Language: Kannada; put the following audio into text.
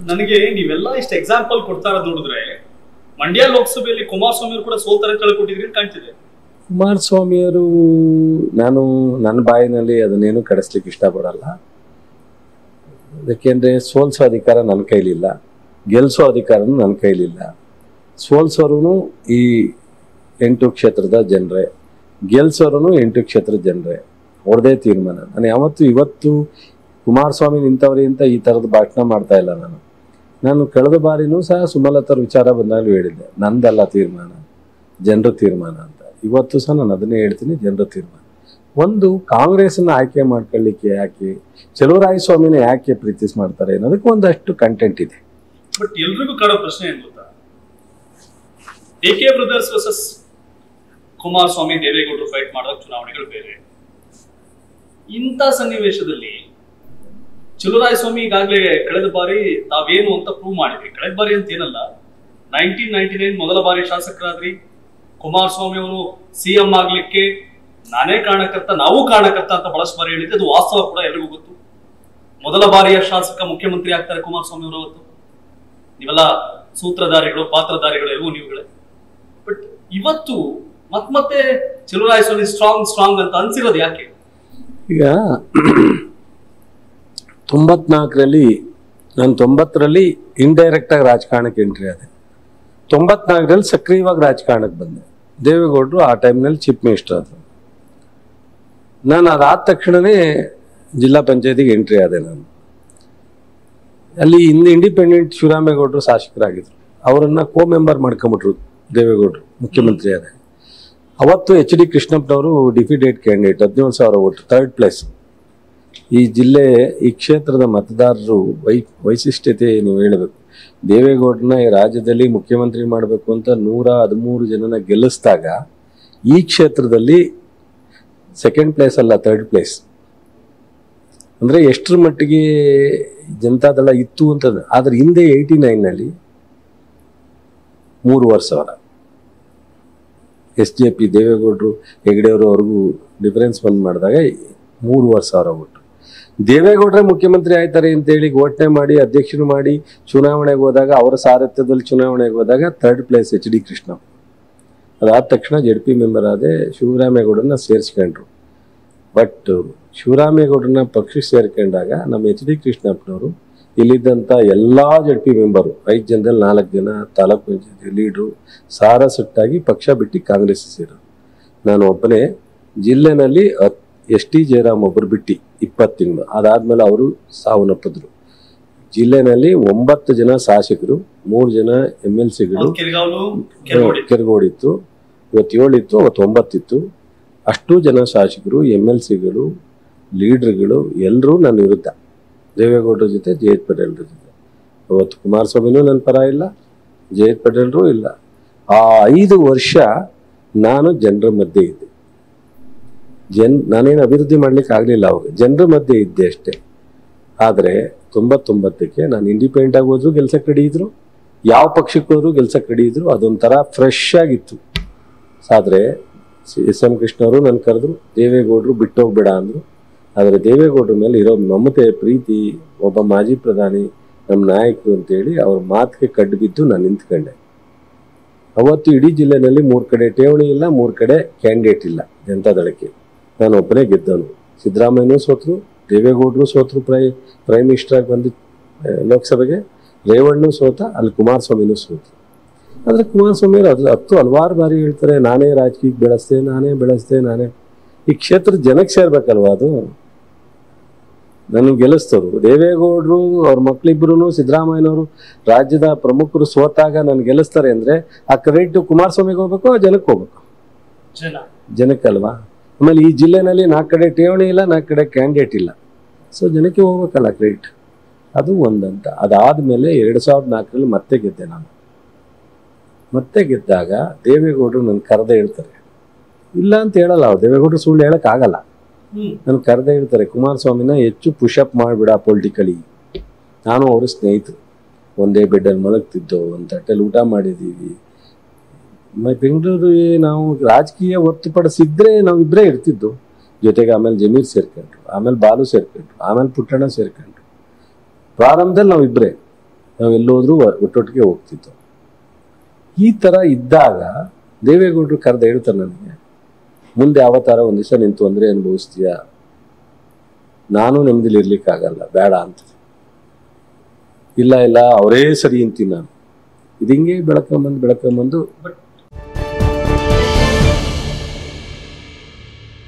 ನನಗೆ ನೀವೆಲ್ಲ ಇಷ್ಟು ಎಕ್ಸಾಂಪಲ್ ಕೊಡ್ತಾ ಇರೋದು ನೋಡಿದ್ರೆ ಮಂಡ್ಯ ಲೋಕಸಭೆಯಲ್ಲಿ ಕುಮಾರಸ್ವಾಮಿ ಅವರು ಕೂಡ ಸೋಲ್ತಾರೆ ಕಳ್ಕೊಟ್ಟಿದ್ರಿ ಅಂತ ಕಾಣ್ತಿದೆ ಕುಮಾರಸ್ವಾಮಿಯವರು ನಾನು ನನ್ನ ಬಾಯಿನಲ್ಲಿ ಅದನ್ನೇನು ಕಡಿಸ್ಲಿಕ್ಕೆ ಇಷ್ಟಪಡಲ್ಲ ಯಾಕೆಂದ್ರೆ ಸೋಲ್ಸೋ ಅಧಿಕಾರ ನನ್ನ ಕೈಲಿಲ್ಲ ಗೆಲ್ಸೋ ಅಧಿಕಾರನೂ ನನ್ನ ಕೈಲಿಲ್ಲ ಸೋಲ್ಸೋರು ಈ ಎಂಟು ಕ್ಷೇತ್ರದ ಜನರೇ ಗೆಲ್ಸೋರು ಎಂಟು ಕ್ಷೇತ್ರದ ಜನರೇ ಅವ್ರದೇ ತೀರ್ಮಾನ ನಾನು ಯಾವತ್ತೂ ಇವತ್ತು ಕುಮಾರಸ್ವಾಮಿ ನಿಂತವ್ರಿ ಅಂತ ಈ ಥರದ ಭಾಷಣ ಮಾಡ್ತಾ ಇಲ್ಲ ನಾನು ನಾನು ಕಳೆದ ಬಾರಿನೂ ಸಹ ಸುಮಲತರ ವಿಚಾರ ಬಂದಾಗಲೂ ಹೇಳಿದ್ದೆ ನಂದಲ್ಲ ತೀರ್ಮಾನ ಜನರ ತೀರ್ಮಾನ ಅಂತ ಇವತ್ತು ಸಹ ನಾನು ಅದನ್ನೇ ಹೇಳ್ತೀನಿ ಜನರ ತೀರ್ಮಾನ ಒಂದು ಕಾಂಗ್ರೆಸ್ನ ಆಯ್ಕೆ ಮಾಡ್ಕೊಳ್ಳಿಕ್ಕೆ ಯಾಕೆ ಸ್ವಾಮಿನ ಯಾಕೆ ಪ್ರೀತಿಸ್ ಮಾಡ್ತಾರೆ ಅನ್ನೋದಕ್ಕೆ ಒಂದಷ್ಟು ಕಂಟೆಂಟ್ ಇದೆ ಬಟ್ ಎಲ್ರಿಗೂ ಕಾಡೋ ಪ್ರಶ್ನೆ ಏನ್ ಗೊತ್ತಾ D K brothers versus Kumaraswamy ದೇವೇಗೌಡರು ಫೈಟ್ ಮಾಡುವ ಚುನಾವಣೆಗಳು ಬೇರೆ ಇಂಥ ಸನ್ನಿವೇಶದಲ್ಲಿ ಸ್ವಾಮಿ ಈಗಾಗಲೇ ಕಳೆದ ಬಾರಿ ತಾವೇನು ಅಂತ ಪ್ರೂವ್ ಮಾಡಿದ್ರಿ ಕಳೆದ ಬಾರಿ ಅಂತ ಏನಲ್ಲ ನೈನ್ಟೀನ್ ನೈನ್ಟಿ ನೈನ್ ಮೊದಲ ಬಾರಿ ಶಾಸಕರಾದ್ರಿ ಕುಮಾರಸ್ವಾಮಿ ಅವರು ಸಿಎಂ ಆಗ್ಲಿಕ್ಕೆ ನಾನೇ ಕಾರಣಕರ್ತ ನಾವು ಕಾರಣಕರ್ತ ಅಂತ ಬಹಳಷ್ಟು ಬಾರಿ ಹೇಳಿದ್ದೆ ಅದು ವಾಸ್ತವ ಕೂಡ ಎಲ್ರಿಗೂ ಗೊತ್ತು ಮೊದಲ ಬಾರಿಯ ಶಾಸಕ ಮುಖ್ಯಮಂತ್ರಿ ಆಗ್ತಾರೆ ಕುಮಾರಸ್ವಾಮಿ ಅವರು ಅವತ್ತು ನೀವೆಲ್ಲ ಸೂತ್ರಧಾರಿಗಳು ಪಾತ್ರಧಾರಿಗಳು ಎಲ್ಲವೂ ನೀವುಗಳೇ ಬಟ್ ಇವತ್ತು ಮತ್ ಮತ್ತೆ ಸ್ವಾಮಿ ಸ್ಟ್ರಾಂಗ್ ಸ್ಟ್ರಾಂಗ್ ಅಂತ ಅನ್ಸಿರೋದು ಯಾಕೆ ಈಗ ತೊಂಬತ್ನಾಲ್ಕರಲ್ಲಿ ನಾನು ತೊಂಬತ್ತರಲ್ಲಿ ಇಂಡೈರೆಕ್ಟ್ ಆಗಿ ರಾಜಕಾರಣಕ್ಕೆ ಎಂಟ್ರಿ ಆದೆ ತೊಂಬತ್ನಾಲ್ಕರಲ್ಲಿ ಸಕ್ರಿಯವಾಗಿ ರಾಜಕಾರಣಕ್ಕೆ ಬಂದೆ ದೇವೇಗೌಡರು ಆ ಟೈಮ್ನಲ್ಲಿ ಚೀಫ್ ಮಿನಿಸ್ಟರ್ ಆದರು ನಾನು ಅದಾದ ತಕ್ಷಣವೇ ಜಿಲ್ಲಾ ಪಂಚಾಯತಿಗೆ ಎಂಟ್ರಿ ಆದೆ ನಾನು ಅಲ್ಲಿ ಇನ್ನು ಇಂಡಿಪೆಂಡೆಂಟ್ ಶಿವರಾಮೇಗೌಡರು ಶಾಸಕರಾಗಿದ್ರು ಅವರನ್ನ ಕೋ ಮೆಂಬರ್ ಮಾಡ್ಕೊಂಬಿಟ್ರು ದೇವೇಗೌಡರು ಮುಖ್ಯಮಂತ್ರಿ ಆದ ಅವತ್ತು ಎಚ್ ಡಿ ಕೃಷ್ಣಪ್ಪನವರು ಡಿಫಿಡೇಟ್ ಕ್ಯಾಂಡಿಡೇಟ್ ಹದಿನೇಳು ಸಾವಿರ ಓಟು ಥರ್ಡ್ ಪ್ಲೇಸ್ ಈ ಜಿಲ್ಲೆ ಈ ಕ್ಷೇತ್ರದ ಮತದಾರರು ವೈ ವೈಶಿಷ್ಟ್ಯತೆ ನೀವು ಹೇಳಬೇಕು ದೇವೇಗೌಡರನ್ನ ಈ ರಾಜ್ಯದಲ್ಲಿ ಮುಖ್ಯಮಂತ್ರಿ ಮಾಡಬೇಕು ಅಂತ ನೂರ ಹದಿಮೂರು ಜನನ ಗೆಲ್ಲಿಸಿದಾಗ ಈ ಕ್ಷೇತ್ರದಲ್ಲಿ ಸೆಕೆಂಡ್ ಪ್ಲೇಸ್ ಅಲ್ಲ ಥರ್ಡ್ ಪ್ಲೇಸ್ ಅಂದ್ರೆ ಎಷ್ಟರ ಮಟ್ಟಿಗೆ ಜನತಾದಳ ಇತ್ತು ಅಂತ ಆದ್ರೆ ಹಿಂದೆ ಏಯ್ಟಿ ನೈನ್ನಲ್ಲಿ ಮೂರುವರೆ ಸಾವಿರ ಎಸ್ ಜೆ ಪಿ ದೇವೇಗೌಡರು ಹೆಗಡೆಯವರು ಅವ್ರಿಗೂ ಡಿಫರೆನ್ಸ್ ಬಂದ್ ಮಾಡಿದಾಗ ಮೂರುವರೆ ಸಾವಿರ ಓಟು ದೇವೇಗೌಡರೇ ಮುಖ್ಯಮಂತ್ರಿ ಆಯ್ತಾರೆ ಅಂತೇಳಿ ಘೋಷಣೆ ಮಾಡಿ ಅಧ್ಯಕ್ಷರು ಮಾಡಿ ಚುನಾವಣೆಗೆ ಹೋದಾಗ ಅವರ ಸಾರಥ್ಯದಲ್ಲಿ ಚುನಾವಣೆಗೆ ಹೋದಾಗ third place H D Krishna ಅದಾದ ತಕ್ಷಣ ಜೆಡ್ ಪಿ ಮೆಂಬರ್ ಆದೆ ಶಿವರಾಮೇಗೌಡರನ್ನ ಸೇರಿಸ್ಕೊಂಡ್ರು ಬಟ್ ಶಿವರಾಮೇಗೌಡರನ್ನ ಪಕ್ಷಕ್ಕೆ ಸೇರ್ಕೊಂಡಾಗ ನಮ್ಮ ಎಚ್ ಡಿ ಕೃಷ್ಣಪ್ಪನವರು ಇಲ್ಲಿದ್ದಂಥ ಎಲ್ಲ ಜೆಡ್ ಪಿ ಮೆಂಬರು ಐದು ಜನದಲ್ಲಿ ನಾಲ್ಕು ಜನ ತಾಲೂಕು ಪಂಚಾಯತಿ ಲೀಡ್ರು ಸಾರಸಟ್ಟಾಗಿ ಪಕ್ಷ ಬಿಟ್ಟು ಕಾಂಗ್ರೆಸ್ ಸೇರೋರು ನಾನು ಒಬ್ಬನೇ ಜಿಲ್ಲೆನಲ್ಲಿ ಎಸ್ ಟಿ ಜಯರಾಮ್ ಒಬ್ಬರು ಬಿಟ್ಟು ಇಪ್ಪತ್ತು ತಿಂಗಳು ಅದಾದ್ಮೇಲೆ ಅವರು ಸಾವನ್ನಪ್ಪಿದ್ರು ಜಿಲ್ಲೆನಲ್ಲಿ ಒಂಬತ್ತು ಜನ ಶಾಸಕರು ಮೂರು ಜನ ಎಮ್ ಎಲ್ ಸಿಗಳು ಕೆರೆಗಾವಲು ಕೆರಗೋಡಿ ಕೆರಗೋಡಿತ್ತು ಇವತ್ತು ಏಳಿತ್ತು ಅವತ್ತು ಒಂಬತ್ತಿತ್ತು ಅಷ್ಟು ಜನ ಶಾಸಕರು ಎಮ್ ಎಲ್ ಸಿಗಳು ಲೀಡರ್ಗಳು ಎಲ್ಲರೂ ನನ್ನ ವಿರುದ್ಧ ದೇವೇಗೌಡರ ಜೊತೆ ಜಯತ್ ಪಟೇಲ್ರ ಜೊತೆ ಅವತ್ತು ಕುಮಾರಸ್ವಾಮಿನೂ ನನ್ನ ಪರ ಇಲ್ಲ ಜಯತ್ ಪಟೇಲ್ರು ಇಲ್ಲ ಆ ಐದು ವರ್ಷ ನಾನು ಜನರ ಮಧ್ಯೆ ಇದ್ದೆ ಜನ್ ನಾನೇನು ಅಭಿವೃದ್ಧಿ ಮಾಡ್ಲಿಕ್ಕೆ ಆಗಲಿಲ್ಲ ಅವಾಗ ಜನರ ಮಧ್ಯೆ ಇದ್ದೆ ಅಷ್ಟೇ ಆದರೆ ತೊಂಬತ್ತೊಂಬತ್ತಕ್ಕೆ ನಾನು ಇಂಡಿಪೆಂಡೆಂಟ್ ಆಗಿ ಹೋದ್ರು ಗೆಲ್ಸಕ್ಕೆ ರೆಡಿ ಇದ್ರು ಯಾವ ಪಕ್ಷಕ್ಕೆ ಹೋದ್ರು ಗೆಲ್ಸಕ್ಕೆ ರೆಡಿ ಇದ್ರು ಅದೊಂಥರ ಫ್ರೆಶ್ ಆಗಿತ್ತು ಆದ್ರೆ ಎಸ್ ಎಂ ಕೃಷ್ಣ ಅವರು ನನ್ನ ಕರೆದ್ರು ದೇವೇಗೌಡರು ಬಿಟ್ಟು ಹೋಗ್ಬೇಡ ಅಂದ್ರು ಆದರೆ ದೇವೇಗೌಡರ ಮೇಲೆ ಇರೋ ಮಮತೆ ಪ್ರೀತಿ ಒಬ್ಬ ಮಾಜಿ ಪ್ರಧಾನಿ ನಮ್ಮ ನಾಯಕರು ಅಂತೇಳಿ ಅವ್ರ ಮಾತಿಗೆ ಕಡ್ಡು ಬಿದ್ದು ನಾನು ನಿಂತ್ಕೊಂಡೆ ಅವತ್ತು ಇಡೀ ಜಿಲ್ಲೆನಲ್ಲಿ ಮೂರು ಕಡೆ ಠೇವಣಿ ಇಲ್ಲ ಮೂರು ಕಡೆ ಕ್ಯಾಂಡಿಡೇಟ್ ಇಲ್ಲ ಜನತಾದಳಕ್ಕೆ ನಾನು ಒಬ್ಬನೇ ಗೆದ್ದವನು ಸಿದ್ದರಾಮಯ್ಯನೂ ಸೋತರು ದೇವೇಗೌಡರು ಸೋತರು ಪ್ರೈ ಪ್ರೈಮ್ ಮಿನಿಸ್ಟರ್ ಆಗಿ ಬಂದು ಆ, ಲೋಕಸಭೆಗೆ ರೇವಣ್ಣು ಸೋತ ಅಲ್ಲಿ ಕುಮಾರಸ್ವಾಮಿನೂ ಸೋತು ಆದರೆ ಕುಮಾರಸ್ವಾಮಿ ಅವರು ಅದು ಹತ್ತು ಹಲವಾರು ಬಾರಿ ಹೇಳ್ತಾರೆ ನಾನೇ ರಾಜಕೀಯಕ್ಕೆ ಬೆಳೆಸ್ದೆ ನಾನೇ ಬೆಳೆಸ್ದೆ ನಾನೇ ಈ ಕ್ಷೇತ್ರ ಜನಕ್ಕೆ ಸೇರ್ಬೇಕಲ್ವಾ ಅದು ನನಗೆ ಗೆಲ್ಲಿಸ್ತವ್ರು ದೇವೇಗೌಡರು ಅವ್ರ ಮಕ್ಳಿಬ್ರು ಸಿದ್ದರಾಮಯ್ಯನವರು ರಾಜ್ಯದ ಪ್ರಮುಖರು ಸೋತಾಗ ನನ್ಗೆ ಗೆಲ್ಲಿಸ್ತಾರೆ ಅಂದ್ರೆ ಆ ಕ್ರೆಡಿಟ್ ಕುಮಾರಸ್ವಾಮಿಗೆ ಹೋಗ್ಬೇಕು ಜನಕ್ಕೆ ಹೋಗ್ಬೇಕು ಜನ ಜನಕ್ಕಲ್ವಾ ಆಮೇಲೆ ಈ ಜಿಲ್ಲೆನಲ್ಲಿ ನಾಲ್ಕು ಕಡೆ ಠೇವಣಿ ಇಲ್ಲ ನಾಲ್ಕು ಕಡೆ ಕ್ಯಾಂಡಿಡೇಟ್ ಇಲ್ಲ ಸೊ ಜನಕ್ಕೆ ಹೋಗ್ಬೇಕಲ್ಲ ಕ್ರೆಡಿಟ್ ಅದು ಒಂದಂತ ಅದಾದ್ಮೇಲೆ ಎರಡು ಸಾವಿರದ ನಾಲ್ಕರಲ್ಲಿ ಮತ್ತೆ ಗೆದ್ದೆ ನಾನು ಮತ್ತೆ ಗೆದ್ದಾಗ ದೇವೇಗೌಡರು ನನ್ನ ಕರೆದೇ ಹೇಳ್ತಾರೆ ಇಲ್ಲ ಅಂತ ಹೇಳಲ್ಲ ಅವ್ರು ದೇವೇಗೌಡರು ಸುಳ್ಳು ಹೇಳಕ್ ಆಗಲ್ಲ ಹ್ಮ್ ನನ್ ಕರೆದೇ ಹೇಳ್ತಾರೆ ಕುಮಾರಸ್ವಾಮಿನ ಹೆಚ್ಚು ಪುಷಪ್ ಮಾಡಿಬಿಡ ಪೊಲಿಟಿಕಲಿ ನಾನು ಅವರು ಸ್ನೇಹಿತರು ಒಂದೇ ಬೆಡ್ಡಲ್ಲಿ ಮಲಗ್ತಿದ್ದೋ ಒಂದು ತಟ್ಟೆಲಿ ಊಟ ಮಾಡಿದ್ದೀವಿ ಮ- ಬೆಂಗಳೂರಿಗೆ ನಾವು ರಾಜಕೀಯ ಹೊರತುಪಡಿಸಿದ್ರೆ ನಾವು ಇಬ್ಬರೇ ಇರ್ತಿದ್ದು ಜೊತೆಗೆ ಆಮೇಲೆ ಜಮೀರ್ ಸೇರ್ಕೊಂಡ್ರು ಆಮೇಲೆ ಬಾಲು ಸೇರ್ಕೊಂಡ್ರು ಆಮೇಲೆ ಪುಟ್ಟಣ್ಣ ಸೇರ್ಕೊಂಡ್ರು ಪ್ರಾರಂಭದಲ್ಲಿ ನಾವು ಇಬ್ಬರೇ ನಾವೆಲ್ಲೋದ್ರೂ ಒ- ಒಟ್ಟೊಟ್ಟಿಗೆ ಹೋಗ್ತಿದ್ದೋ ಈ ಥರ ಇದ್ದಾಗ ದೇವೇಗೌಡರು ಕರೆದು ಹೇಳ್ತಾರೆ ನನಗೆ ಮುಂದೆ ಅವತಾರ ಒಂದು ದಿವಸ ನೀನು ತೊಂದರೆ ಅನುಭವಿಸ್ತೀಯ ನಾನು ನೆಮ್ಮದಿಲಿ ಇರ್ಲಿಕ್ಕಾಗಲ್ಲ ಬೇಡ ಅಂತ ಇಲ್ಲ ಇಲ್ಲ ಅವರೇ ಸರಿ ಅಂತೀನಿ ನಾನು ಇದು ಹಿಂಗೆ ಬೆಳಕೊಂಬಂದು ಬೆಳಕೊಂಬಂದು ಬಟ್